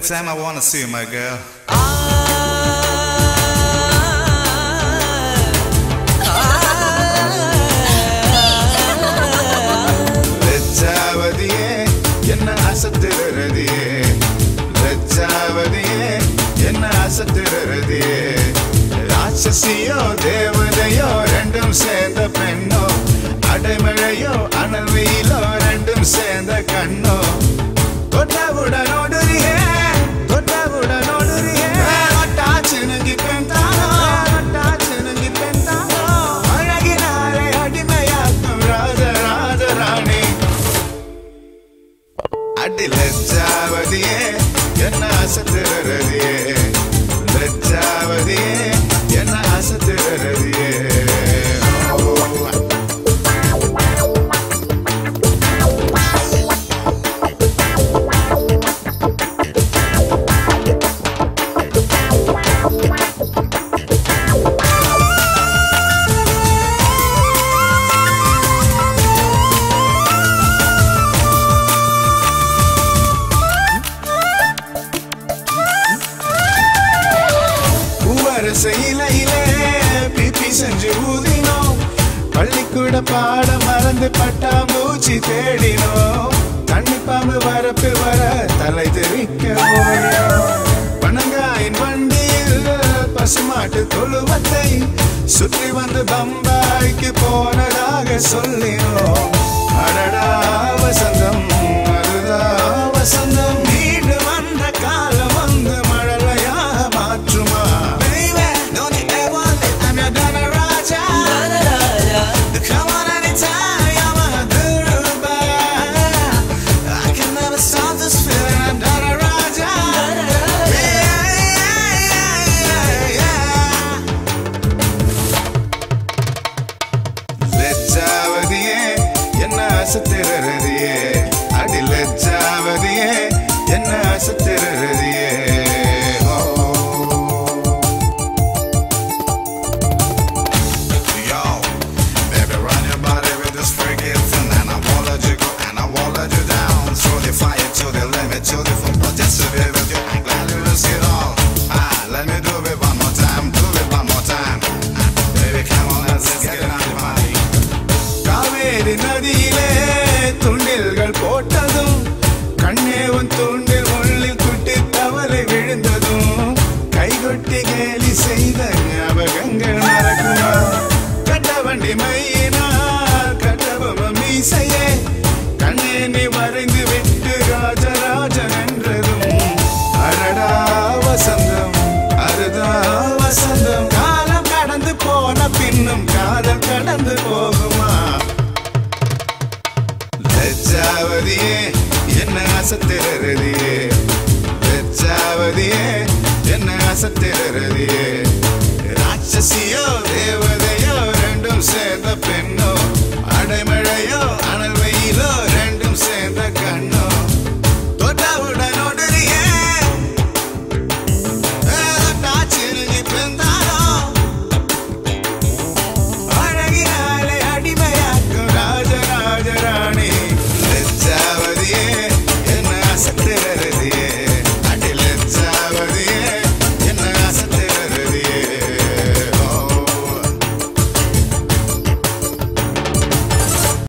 time I wanna see you, my girl. லஜ்ஜாவதியே என்ன அசத்துறதியே லஜ்ஜாவதியே என்ன அசத்துறதியே ராட்சசியோ தேவதையோ ரெண்டும் சேர்ந்த பெண்ணோ அடைமழையோ அனல் வெயிலோ ரெண்டும் சேர்ந்த கண்ணோ தொட்டவுடன் ஓடுறியே தொட்டவுடன் ஓடுறியே ஒட்டாச்சு நங்கி பெண் தானோ ஒட்டாச்சு நங்கி பெண் தானோ அழகினாலே அடிமையாக்கும் ராஜ ராஜ ராணி அடி லஜ்ஜாவதியே என்ன அசத்துறதியே லஜ்ஜாவதியே என்ன அசத்துறதியே பூவரச இலையிலே பிபி செஞ்சு ஊதினோம் பள்ளிக்கூட பாட மறந்து பட்டாம்பூச்சி தேடினோம் தண்ணி பாம்பு வரப்பு வர தலை தெரிக்க ஓடினோம் பனங்காயின் வண்டியில் பசுமாட்டு தொழுவத்தை சுற்றி வந்து பம்பாய்க்கு போனதாக சொல்லினோம் அடடா வசந்தம் அதுதா வசந்தம் வீடு வந்த காலம் வந்து மழலையாக மாற்றுமா Baby, don't you ever let I'm your Donna Raja. Come on anytime, you're my Dhruva. I can never stop this feeling, I'm Donna Raja. Yeah, yeah, yeah, yeah. லஜ்ஜாவதியே என்ன அசத்திரதியே அடி லஜ்ஜாவதியே என்ன அசத்திரதியே Yo, baby, run your body with this freaky thing, and I won't let you go, and I won't let you down. Throw the fire to the limit, to the full just to be with you. I'm glad you risk it all. Ah, let me do it one more time, do it one more time. Ah, baby, come on, let's get it on the body. Kaveri நதியிலே துண்டில்கள் போட்டதும் கண்ணே உன் தூண்டில் உள்ளில் குட்டி தவளை விழுந்ததும் கைகொட்டி கேலி செய்த ஞாபகங்கள் மறக்குமா கட்ட வண்டி மையினார் கட்டபொம்ம மீசையே கண்ணே நீ வரைந்து விட்டு ராஜராஜன் என்றதும் அடடா வசந்தம் அருதா வசந்தம் காலம் கடந்து போன பின்னும் காதல் கடந்து போகுமா லஜ்ஜாவதியே என்ன அசத்திரதியே லஜ்ஜாவதியே என்ன அசத்திரதியே ராட்சசியோ தேவதையோ ரெண்டும் சேர்ந்த பெண்